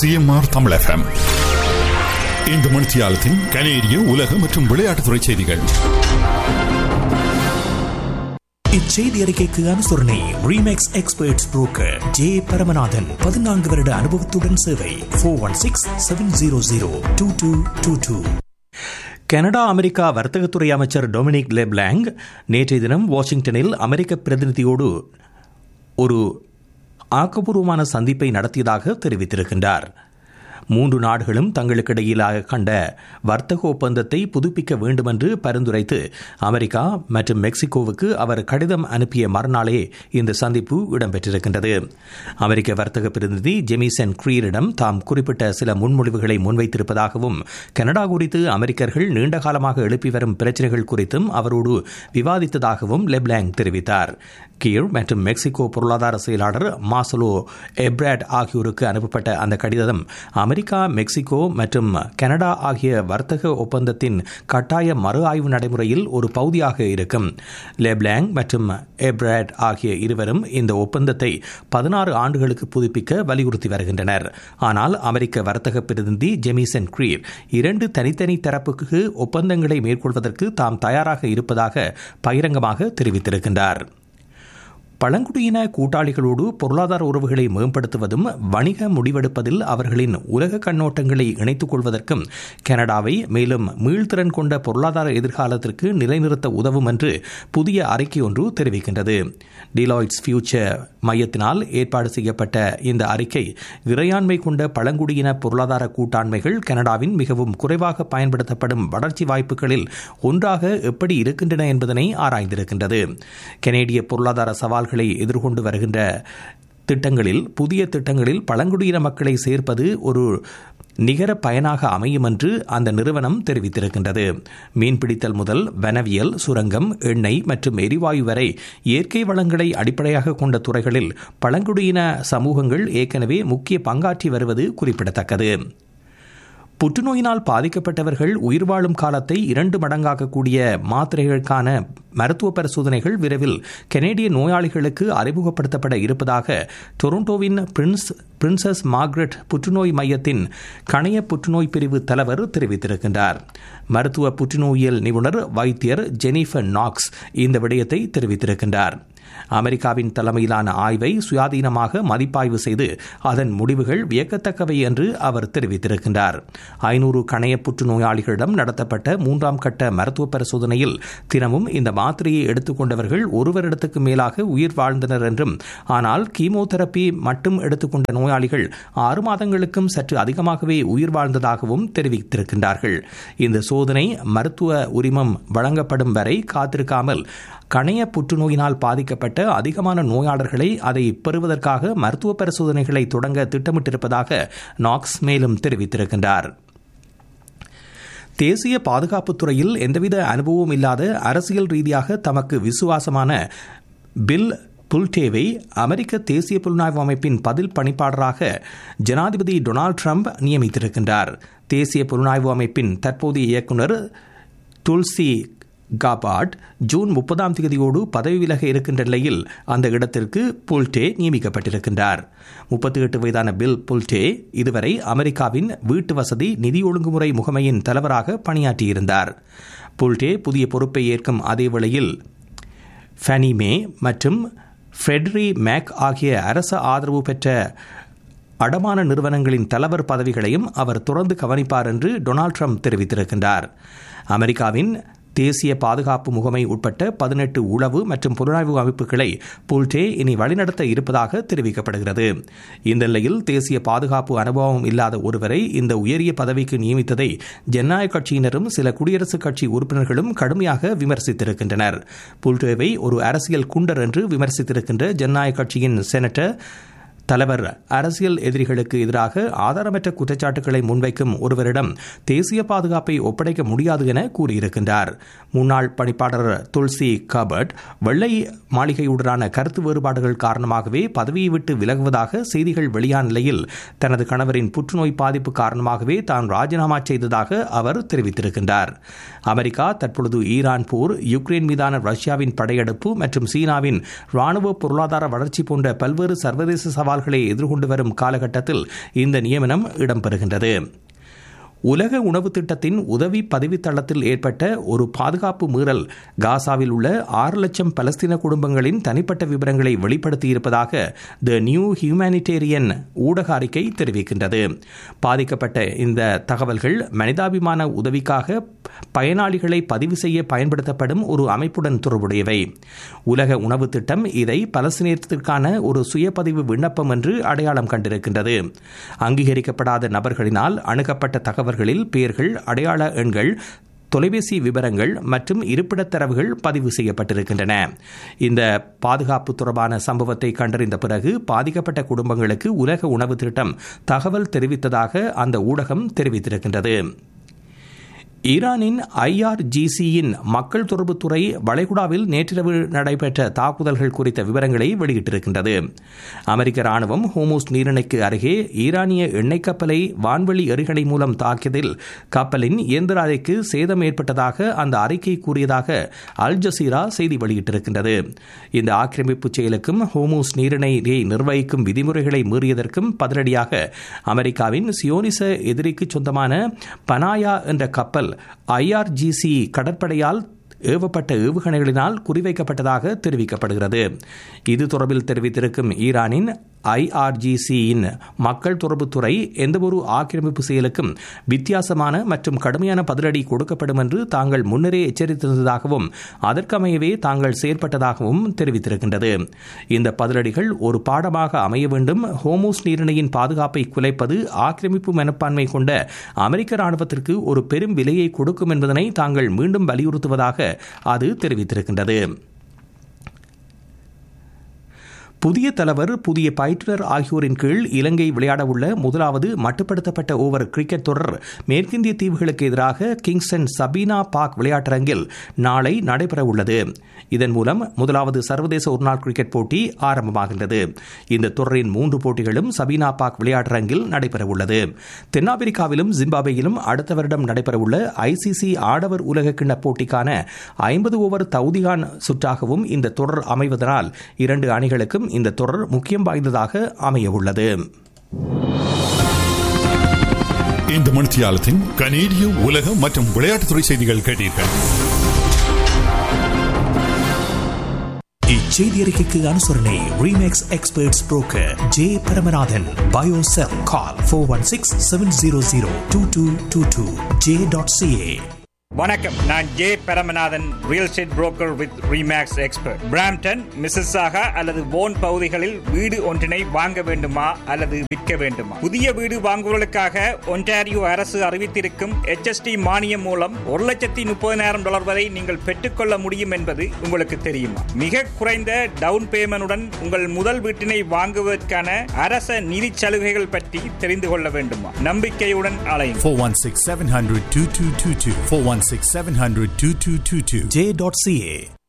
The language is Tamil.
சிஎம்ஆர் தமிழ் எஃப்எம் இந்த மணித்தியாலத்தின் கனேடிய உலக மற்றும் விளையாட்டுத்துறை செய்திகள் இச்செய்தி அறிக்கைக்கு அனுசரணை Remax experts broker J Paramanathan பதினான்கு வருட அனுபவத்துடன் சேவை four one six seven zero zero two two two two Canada America வர்த்தகத்துறை அமைச்சர் டொமினிக் லெப்லாங் நேற்றைய தினம் வாஷிங்டனில் அமெரிக்க பிரதிநிதியோடு ஒரு ஆக்கப்பூர்வமான சந்திப்பை நடத்தியதாக தெரிவித்திருக்கின்றார் மூன்று நாடுகளும் தங்களுக்கிடையிலாக கண்ட வர்த்தக ஒப்பந்தத்தை புதுப்பிக்க வேண்டுமென்று பரிந்துரைத்து அமெரிக்கா மற்றும் மெக்சிகோவுக்கு அவர் கடிதம் அனுப்பிய மறுநாளே இந்த சந்திப்பு இடம்பெற்றிருக்கின்றது அமெரிக்க வர்த்தக பிரதிநிதி ஜெமிசன் கிரீரிடம் தாம் குறிப்பிட்ட சில முன்மொழிவுகளை முன்வைத்திருப்பதாகவும் கனடா குறித்து அமெரிக்கர்கள் நீண்டகாலமாக எழுப்பி வரும் பிரச்சினைகள் குறித்தும் அவரோடு விவாதித்ததாகவும் லெப்லாங் தெரிவித்தார் கீழ் மற்றும் மெக்சிகோ பொருளாதார செயலாளர் மாசலோ எப்ராட் ஆகியோருக்கு அனுப்பப்பட்ட அந்த கடிதம் அமெரிக்கா மெக்சிகோ மற்றும் கனடா ஆகிய வர்த்தக ஒப்பந்தத்தின் கட்டாய மறு ஆய்வு நடைமுறையில் ஒரு பகுதியாக இருக்கும் லெப்லாங் மற்றும் எப்ராட் ஆகிய இருவரும் இந்த ஒப்பந்தத்தை பதினாறு ஆண்டுகளுக்கு புதுப்பிக்க வலியுறுத்தி வருகின்றனர் ஆனால் அமெரிக்க வர்த்தக பிரதிநிதி ஜெமிசன் கிரீர் இரண்டு தனித்தனி தரப்புக்கு ஒப்பந்தங்களை மேற்கொள்வதற்கு தாம் தயாராக இருப்பதாக பகிரங்கமாக தெரிவித்திருக்கின்றார் பழங்குடியின கூட்டாளிகளோடு பொருளாதார உறவுகளை மேம்படுத்துவதும் வணிக முடிவெடுப்பதில் அவர்களின் உலக கண்ணோட்டங்களை இணைத்துக் கொள்வதற்கும் கனடாவை மேலும் மீள்திறன் கொண்ட பொருளாதார எதிர்காலத்திற்கு நிலைநிறுத்த உதவும் என்று புதிய அறிக்கை ஒன்று தெரிவிக்கின்றது டிலாய்ட்ஸ் ஃபியூச்சர் மையத்தினால் ஏற்பாடு செய்யப்பட்ட இந்த அறிக்கை இறையாண்மை கொண்ட பழங்குடியின பொருளாதார கூட்டாண்மைகள் கனடாவின் மிகவும் குறைவாக பயன்படுத்தப்படும் வளர்ச்சி வாய்ப்புகளில் ஒன்றாக எப்படி இருக்கின்றன என்பதனை ஆராய்ந்திருக்கின்றது கனேடிய பொருளாதார சவால்கள் சவால்களை எதிர்கொண்டு வருகின்ற திட்டங்களில் புதிய திட்டங்களில் பழங்குடியின மக்களை சேர்ப்பது ஒரு நிகர பயனாக அமையும் என்று அந்த நிறுவனம் தெரிவித்திருக்கின்றது மீன்பிடித்தல் முதல் வனவியல் சுரங்கம் எண்ணெய் மற்றும் எரிவாயு வரை இயற்கை வளங்களை அடிப்படையாக கொண்ட துறைகளில் பழங்குடியின சமூகங்கள் ஏற்கனவே முக்கிய பங்காற்றி வருவது குறிப்பிடத்தக்கது புற்றுநோயினால் பாதிக்கப்பட்டவர்கள் உயிர் வாழும் காலத்தை இரண்டு மடங்காக்கக்கூடிய மாத்திரைகளுக்கான மருத்துவ பரிசோதனைகள் விரைவில் கனேடிய நோயாளிகளுக்கு அறிமுகப்படுத்தப்பட இருப்பதாக டொரண்டோவின் பிரின்ஸ் பிரின்சஸ் மார்க்ரெட் புற்றுநோய் மையத்தின் கணைய புற்றுநோய் பிரிவு தலைவர் தெரிவித்திருக்கின்றார் மருத்துவ புற்றுநோயியல் நிபுணர் வைத்தியர் ஜெனிஃபர் நாக்ஸ் இந்த விடயத்தை தெரிவித்திருக்கின்றார் அமெரிக்காவின் தலைமையிலான ஆய்வை சுயாதீனமாக மதிப்பாய்வு செய்து அதன் முடிவுகள் வியக்கத்தக்கவை என்று அவர் தெரிவித்திருக்கின்றார் ஐநூறு கணைய புற்றுநோயாளிகளிடம் நடத்தப்பட்ட மூன்றாம் கட்ட மருத்துவ பரிசோதனையில் தினமும் இந்த மாத்திரையை எடுத்துக்கொண்டவர்கள் ஒரு வருடத்துக்கு மேலாக உயிர் வாழ்ந்தனர் என்றும் ஆனால் கீமோதெரப்பி மட்டும் எடுத்துக்கொண்ட நோயாளிகள் ஆறு மாதங்களுக்கும் சற்று அதிகமாகவே உயிர் வாழ்ந்ததாகவும் தெரிவித்திருக்கின்றார்கள் இந்த சோதனை மருத்துவ உரிமம் வழங்கப்படும் வரை காத்திருக்காமல் கணைய புற்றுநோயினால் பாதிக்கப்பட்ட அதிகமான நோயாளர்களை அதை பெறுவதற்காக மருத்துவ பரிசோதனைகளை தொடங்க திட்டமிட்டிருப்பதாக நாக்ஸ் மேலும் தெரிவித்திருக்கின்றார் தேசிய பாதுகாப்புத் துறையில் எந்தவித அனுபவம் இல்லாத அரசியல் ரீதியாக தமக்கு விசுவாசமான பில் புல்டேவை அமெரிக்க தேசிய புலனாய்வு அமைப்பின் பதில் பணிப்பாளராக ஜனாதிபதி டொனால்டு ட்ரம்ப் நியமித்திருக்கின்றார் தேசிய புலனாய்வு அமைப்பின் தற்போதைய இயக்குநர் துல்சி காபாட் ஜூன் முப்பதாம் தேதியோடு பதவி விலக இருக்கின்ற நிலையில் அந்த இடத்திற்கு புல்டே நியமிக்கப்பட்டிருக்கின்றார் முப்பத்தி எட்டு வயதான பில் புல்டே இதுவரை அமெரிக்காவின் வீட்டு வசதி நிதி ஒழுங்குமுறை முகமையின் தலைவராக பணியாற்றியிருந்தார் புல்டே புதிய பொறுப்பை ஏற்கும் அதே வேளையில் ஃபனிமே மற்றும் ஃபெட்ரி மேக் ஆகிய அரச ஆதரவு பெற்ற அடமான நிறுவனங்களின் தலைவர் பதவிகளையும் அவர் தொடர்ந்து கவனிப்பார் என்று டொனால்ட் ட்ரம்ப் தெரிவித்திருக்கின்றார் அமெரிக்காவின் தேசிய பாதுகாப்பு முகமை உட்பட்ட பதினெட்டு உளவு மற்றும் புலனாய்வு அமைப்புகளை புல்டே இனி வழிநடத்த இருப்பதாக தெரிவிக்கப்படுகிறது இந்த நிலையில் தேசிய பாதுகாப்பு அனுபவம் இல்லாத ஒருவரை இந்த உயரிய பதவிக்கு நியமித்ததை ஜனநாயக கட்சியினரும் சில குடியரசுக் கட்சி உறுப்பினர்களும் கடுமையாக விமர்சித்திருக்கின்றனர் புல்டேவை ஒரு அரசியல் குண்டர் என்று விமர்சித்திருக்கின்ற ஜனநாயக கட்சியின் செனட்டர் தலைவர் அரசியல் எதிரிகளுக்கு எதிராக ஆதாரமற்ற குற்றச்சாட்டுகளை முன்வைக்கும் ஒருவரிடம் தேசிய பாதுகாப்பை ஒப்படைக்க முடியாது என கூறியிருக்கின்றார் முன்னாள் பணிப்பாளர் துல்சி கபர்ட் வெள்ளை மாளிகையுடனான கருத்து வேறுபாடுகள் காரணமாகவே பதவியை விட்டு விலகுவதாக செய்திகள் வெளியான நிலையில் தனது கணவரின் புற்றுநோய் பாதிப்பு காரணமாகவே தான் ராஜினாமா செய்ததாக அவர் தெரிவித்திருக்கின்றார் அமெரிக்கா தற்பொழுது ஈரான் போர் யுக்ரைன் மீதான ரஷ்யாவின் படையெடுப்பு மற்றும் சீனாவின் ராணுவ பொருளாதார வளர்ச்சி போன்ற பல்வேறு சர்வதேச சவால்கள் சவால்களை எதிர்கொண்டு வரும் காலகட்டத்தில் இந்த நியமனம் இடம்பெறுகின்றது உலக உணவு திட்டத்தின் உதவி பதிவுத்தளத்தில் ஏற்பட்ட ஒரு பாதுகாப்பு மீறல் காசாவில் உள்ள ஆறு லட்சம் பலஸ்தீன குடும்பங்களின் தனிப்பட்ட விவரங்களை வெளிப்படுத்தியிருப்பதாக த நியூ ஹியூமானிடேரியன் ஊடக அறிக்கை தெரிவிக்கின்றது பாதிக்கப்பட்ட இந்த தகவல்கள் மனிதாபிமான உதவிக்காக பயனாளிகளை பதிவு செய்ய பயன்படுத்தப்படும் ஒரு அமைப்புடன் தொடர்புடையவை உலக உணவு திட்டம் இதை பலஸ்தீனத்திற்கான ஒரு சுயபதிவு விண்ணப்பம் என்று அடையாளம் கண்டிருக்கின்றது அங்கீகரிக்கப்படாத நபர்களினால் அணுகப்பட்ட தகவல் தகவல்களில் பெயர்கள் அடையாள எண்கள் தொலைபேசி விவரங்கள் மற்றும் இருப்பிடத் தரவுகள் பதிவு செய்யப்பட்டிருக்கின்றன இந்த பாதுகாப்பு தொடர்பான சம்பவத்தை கண்டறிந்த பிறகு பாதிக்கப்பட்ட குடும்பங்களுக்கு உலக உணவு திட்டம் தகவல் தெரிவித்ததாக அந்த ஊடகம் தெரிவித்திருக்கின்றது ஈரானின் ஐஆர்ஜிசியின் மக்கள் தொடர்புத்துறை வளைகுடாவில் நேற்றிரவு நடைபெற்ற தாக்குதல்கள் குறித்த விவரங்களை வெளியிட்டிருக்கின்றது அமெரிக்க ராணுவம் ஹோமோஸ் நீரிணைக்கு அருகே ஈரானிய எண்ணெய் கப்பலை வான்வெளி எறிகணை மூலம் தாக்கியதில் கப்பலின் இயந்திர அறைக்கு சேதம் ஏற்பட்டதாக அந்த அறிக்கை கூறியதாக அல் ஜசீரா செய்தி வெளியிட்டிருக்கின்றது இந்த ஆக்கிரமிப்பு செயலுக்கும் ஹோமோஸ் நீரிணையை நிர்வகிக்கும் விதிமுறைகளை மீறியதற்கும் பதிலடியாக அமெரிக்காவின் சியோனிச எதிரிக்கு சொந்தமான பனாயா என்ற கப்பல் ஐஆர்ஜிசி கடற்படையால் ஏவப்பட்ட ஏவுகணைகளினால் குறிவைக்கப்பட்டதாக தெரிவிக்கப்படுகிறது இது தொடர்பில் தெரிவித்திருக்கும் ஈரானின் ஐஆர்ஜிசியின் மக்கள் தொடர்புத்துறை எந்தவொரு ஆக்கிரமிப்பு செயலுக்கும் வித்தியாசமான மற்றும் கடுமையான பதிலடி கொடுக்கப்படும் என்று தாங்கள் முன்னரே எச்சரித்திருந்ததாகவும் அதற்கமையவே தாங்கள் செயற்பட்டதாகவும் தெரிவித்திருக்கின்றது இந்த பதிலடிகள் ஒரு பாடமாக அமைய வேண்டும் ஹோமோஸ் நீரிணையின் பாதுகாப்பை குலைப்பது ஆக்கிரமிப்பு மனப்பான்மை கொண்ட அமெரிக்க ராணுவத்திற்கு ஒரு பெரும் விலையை கொடுக்கும் என்பதனை தாங்கள் மீண்டும் வலியுறுத்துவதாக அது தெரிவித்திருக்கின்றது புதிய தலைவர் புதிய பயிற்றுனர் ஆகியோரின் கீழ் இலங்கை விளையாடவுள்ள முதலாவது மட்டுப்படுத்தப்பட்ட ஓவர் கிரிக்கெட் தொடர் மேற்கிந்திய தீவுகளுக்கு எதிராக கிங்ஸ்டன் சபீனா பார்க் விளையாட்டரங்கில் நாளை நடைபெறவுள்ளது இதன் மூலம் முதலாவது சர்வதேச ஒருநாள் கிரிக்கெட் போட்டி ஆரம்பமாகின்றது இந்த தொடரின் மூன்று போட்டிகளும் சபீனா பார்க் விளையாட்டரங்கில் நடைபெறவுள்ளது தென்னாப்பிரிக்காவிலும் ஜிம்பாபேயிலும் அடுத்த வருடம் நடைபெறவுள்ள ஐசிசி ஆடவர் உலகக்கிண்ண போட்டிக்கான ஐம்பது ஓவர் தௌதிகான் சுற்றாகவும் இந்த தொடர் அமைவதனால் இரண்டு அணிகளுக்கும் இந்த தொடர் முக்கியம் வாய்ந்ததாக அமைய உள்ளது இந்த மணித்தியாலத்தின் கனேடிய உலக மற்றும் விளையாட்டுத்துறை செய்திகள் கேட்டீர்கள் இச்செய்தி அறிக்கைக்கு அனுசரணை Remax experts broker J Paramanathan பயோசெல் call four one six seven zero zero two two two two J dot CA வணக்கம் நான் J Paramanathan real estate broker with Remax expert Brampton Mississauga அல்லது போன் பகுதிகளில் வீடு ஒன்றினை வாங்க வேண்டுமா அல்லது விற்க வேண்டுமா புதிய வீடு வாங்குவதற்காக ஒன்டாரியோ அரசு அறிவித்திருக்கும் HST மானியம் மூலம் ஒரு லட்சத்தி முப்பதினாயிரம் டாலர் வரை நீங்கள் பெற்றுக்கொள்ள முடியும் என்பது உங்களுக்கு தெரியுமா மிக குறைந்த டவுன் பேமெண்டுடன் உங்கள் முதல் வீட்டினை வாங்குவதற்கான அரச நிதி சலுகைகள் பற்றி தெரிந்து கொள்ள வேண்டுமா நம்பிக்கையுடன் அலையும் 416 700 2222. 416 700 2222. J dot CA